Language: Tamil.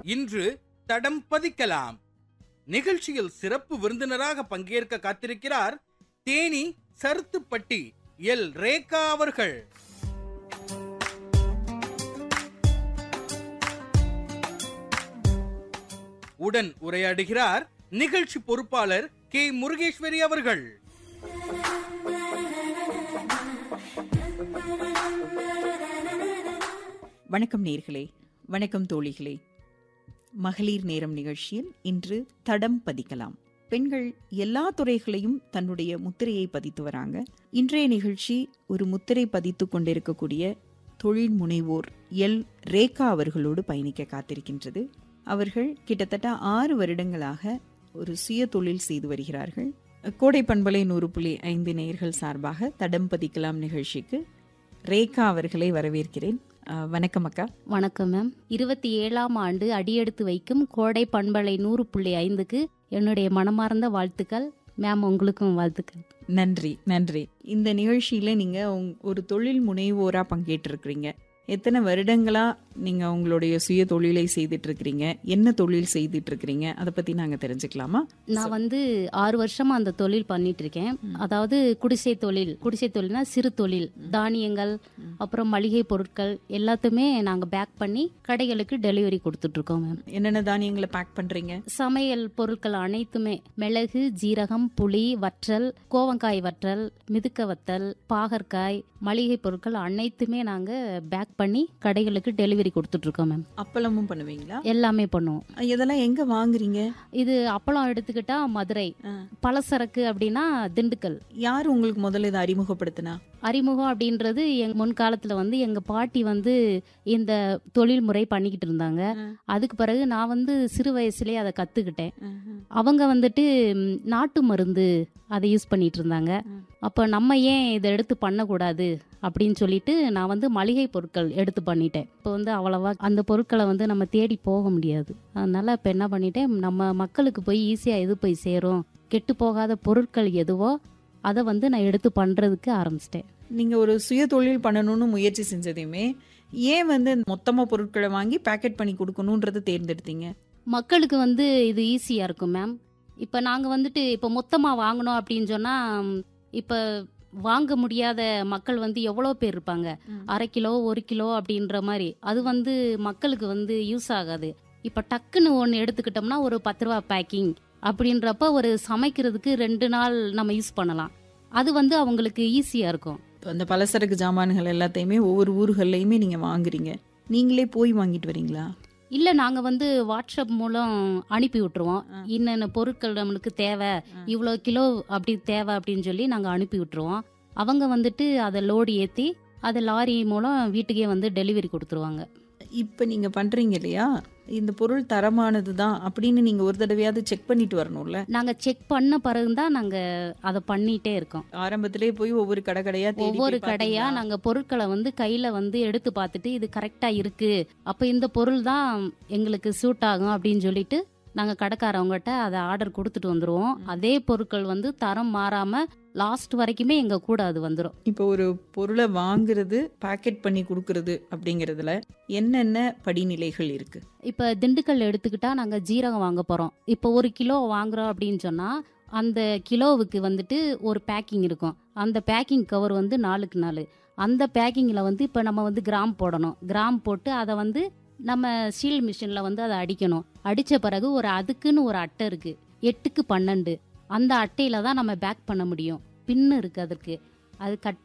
இன்று தடம் பதிக்கலாம் நிகழ்ச்சியில் சிறப்பு விருந்தினராக பங்கேற்க காத்திருக்கிறார் தேனி சருத்துப்பட்டி எல் ரேகா அவர்கள் உடன் உரையாடுகிறார் நிகழ்ச்சி பொறுப்பாளர் கே முருகேஸ்வரி அவர்கள் வணக்கம் நேர்களே வணக்கம் தோழிகளே மகளிர் நேரம் நிகழ்ச்சியில் இன்று தடம் பதிக்கலாம் பெண்கள் எல்லா துறைகளையும் தன்னுடைய முத்திரையை பதித்து வராங்க இன்றைய நிகழ்ச்சி ஒரு முத்திரை பதித்து கொண்டிருக்கக்கூடிய தொழில் முனைவோர் எல் ரேகா அவர்களோடு பயணிக்க காத்திருக்கின்றது அவர்கள் கிட்டத்தட்ட ஆறு வருடங்களாக ஒரு சுய தொழில் செய்து வருகிறார்கள் கோடை பண்பலை நூறு புள்ளி ஐந்து நேயர்கள் சார்பாக தடம் பதிக்கலாம் நிகழ்ச்சிக்கு ரேகா அவர்களை வரவேற்கிறேன் அஹ், வணக்கம் அக்கா வணக்கம் மேம் இருபத்தி ஏழாம் ஆண்டு அடியெடுத்து வைக்கும் கோடை பண்பலை நூறு புள்ளி ஐந்துக்கு என்னுடைய மனமார்ந்த வாழ்த்துக்கள் மேம் உங்களுக்கும் வாழ்த்துக்கள் நன்றி நன்றி இந்த நிகழ்ச்சியில நீங்க உங்- ஒரு தொழில் முனைவோரா பங்கேற்றிருக்கிறீங்க எத்தனை வருடங்களா நீங்க உங்களுடைய சுய தொழிலை செய்துட்டு இருக்கிறீங்க என்ன தொழில் செய்துட்டு இருக்கிறீங்க அதை பத்தி நாங்க தெரிஞ்சுக்கலாமா நான் வந்து ஆறு வருஷமா அந்த தொழில் பண்ணிட்டு இருக்கேன் அதாவது குடிசை தொழில் குடிசை தொழில்னா சிறு தொழில் தானியங்கள் அப்புறம் மளிகை பொருட்கள் எல்லாத்தையுமே நாங்க பேக் பண்ணி கடைகளுக்கு டெலிவரி கொடுத்துட்டு இருக்கோம் மேம் என்னென்ன தானியங்களை பேக் பண்றீங்க சமையல் பொருட்கள் அனைத்துமே மிளகு ஜீரகம் புளி வற்றல் கோவங்காய் வற்றல் மிதுக்க வத்தல் பாகற்காய் மளிகை பொருட்கள் அனைத்துமே நாங்க பேக் பண்ணி கடைகளுக்கு டெலிவரி கொடுத்துட்டு இருக்கோம் மேம் அப்பளமும் பண்ணுவீங்களா எல்லாமே பண்ணுவோம் இதெல்லாம் எங்க வாங்குறீங்க இது அப்பளம் எடுத்துக்கிட்டா மதுரை ஆ. பலசரக்கு அப்படின்னா திண்டுக்கல் யார் உங்களுக்கு முதல்ல இதை அறிமுகப்படுத்தினா அறிமுகம் அப்படின்றது எங் முன்காலத்துல வந்து எங்க பாட்டி வந்து இந்த தொழில் முறை பண்ணிக்கிட்டு இருந்தாங்க ஆ. அதுக்கு பிறகு நான் வந்து சிறு வயசுலயே அதை கத்துக்கிட்டேன் அவங்க வந்துட்டு ம், நாட்டு மருந்து அதை யூஸ் பண்ணிட்டு இருந்தாங்க ம். அப்போ நம்ம ஏன் இதை எடுத்து பண்ணக்கூடாது அப்படின்னு சொல்லிட்டு நான் வந்து மளிகை பொருட்கள் எடுத்து பண்ணிட்டேன் இப்போ வந்து அவ்வளவா அந்த பொருட்களை வந்து நம்ம தேடி போக முடியாது அதனால இப்போ என்ன பண்ணிட்டேன் நம்ம மக்களுக்கு போய் ஈஸியாக எது போய் சேரும் கெட்டு போகாத பொருட்கள் எதுவோ அதை வந்து நான் எடுத்து பண்ணுறதுக்கு ஆரம்பிச்சிட்டேன் நீங்க ஒரு சுய தொழில் பண்ணணும்னு முயற்சி செஞ்சதையுமே ஏன் வந்து மொத்தமா பொருட்களை வாங்கி பேக்கெட் பண்ணி கொடுக்கணுன்றதை தேர்ந்தெடுத்தீங்க மக்களுக்கு வந்து இது ஈஸியாக இருக்கும் மேம் இப்போ நாங்கள் வந்துட்டு இப்போ மொத்தமாக வாங்கணும் அப்படின்னு சொன்னால் இப்போ வாங்க முடியாத மக்கள் வந்து எவ்வளோ பேர் இருப்பாங்க ம். அரை கிலோ ஒரு கிலோ அப்படின்ற மாதிரி அது வந்து மக்களுக்கு வந்து யூஸ் ஆகாது இப்போ டக்குன்னு ஒன்று எடுத்துக்கிட்டோம்னா ஒரு பத்து ரூபா பேக்கிங் அப்படின்றப்ப ஒரு சமைக்கிறதுக்கு ரெண்டு நாள் நம்ம யூஸ் பண்ணலாம் அது வந்து அவங்களுக்கு ஈஸியாக இருக்கும் அந்த பலசரக்கு ஜாமான்கள் எல்லாத்தையுமே ஒவ்வொரு ஊர்கள்லையுமே நீங்க வாங்குறீங்க நீங்களே போய் வாங்கிட்டு வரீங்களா இல்லை நாங்கள் வந்து வாட்ஸ்அப் மூலம் அனுப்பி விட்டுருவோம் ஆ. இன்னென்ன பொருட்கள் நம்மளுக்கு தேவை ஆ. இவ்வளோ கிலோ அப்படி தேவை அப்படின்னு சொல்லி நாங்கள் அனுப்பி விட்டுருவோம் அவங்க வந்துட்டு அதை லோடு ஏற்றி அதை லாரி மூலம் வீட்டுக்கே வந்து டெலிவரி கொடுத்துருவாங்க இப்ப நீங்க பண்றீங்க இல்லையா இந்த பொருள் தரமானது தான் அப்படின்னு நீங்க ஒரு தடவையாவது செக் பண்ணிட்டு வரணும்ல நாங்கள் செக் பண்ண பிறகு தான் நாங்கள் அதை பண்ணிகிட்டே இருக்கோம் ஆரம்பத்திலே போய் ஒவ்வொரு கடை கடையா தேடி ஒவ்வொரு போய் கடையா பார்த்தீங்களா? நாங்க பொருட்களை வந்து கையில வந்து எடுத்து பார்த்துட்டு இது கரெக்டா இருக்கு அப்ப இந்த பொருள் தான் எங்களுக்கு சூட் ஆகும் அப்படின்னு சொல்லிட்டு நாங்க கடைக்காரவங்ககிட்ட அதை ஆர்டர் கொடுத்துட்டு வந்துருவோம் அதே பொருட்கள் வந்து தரம் மாறாம லாஸ்ட் வரைக்குமே எங்க கூட அது வந்துடும் இப்போ ஒரு பொருளை வாங்குறது பாக்கெட் பண்ணி கொடுக்கறது அப்படிங்கறதுல என்னென்ன படிநிலைகள் இருக்கு இப்ப திண்டுக்கல் எடுத்துக்கிட்டா நாங்க ஜீரகம் வாங்க போறோம் இப்போ ஒரு கிலோ வாங்குறோம் அப்படின்னு சொன்னா அந்த கிலோவுக்கு வந்துட்டு ஒரு பேக்கிங் இருக்கும் அந்த பேக்கிங் கவர் வந்து நாலுக்கு நாலு அந்த பேக்கிங்கில் வந்து இப்போ நம்ம வந்து கிராம் போடணும் கிராம் போட்டு அதை வந்து நம்ம சீல் மிஷினில் வந்து அதை அடிக்கணும் அடித்த பிறகு ஒரு அதுக்குன்னு ஒரு அட்டை இருக்குது எட்டுக்கு பன்னெண்டு அந்த அட்டையில தான் நம்ம பேக் பண்ண முடியும் பின்னு இருக்குது அதற்கு அது கட்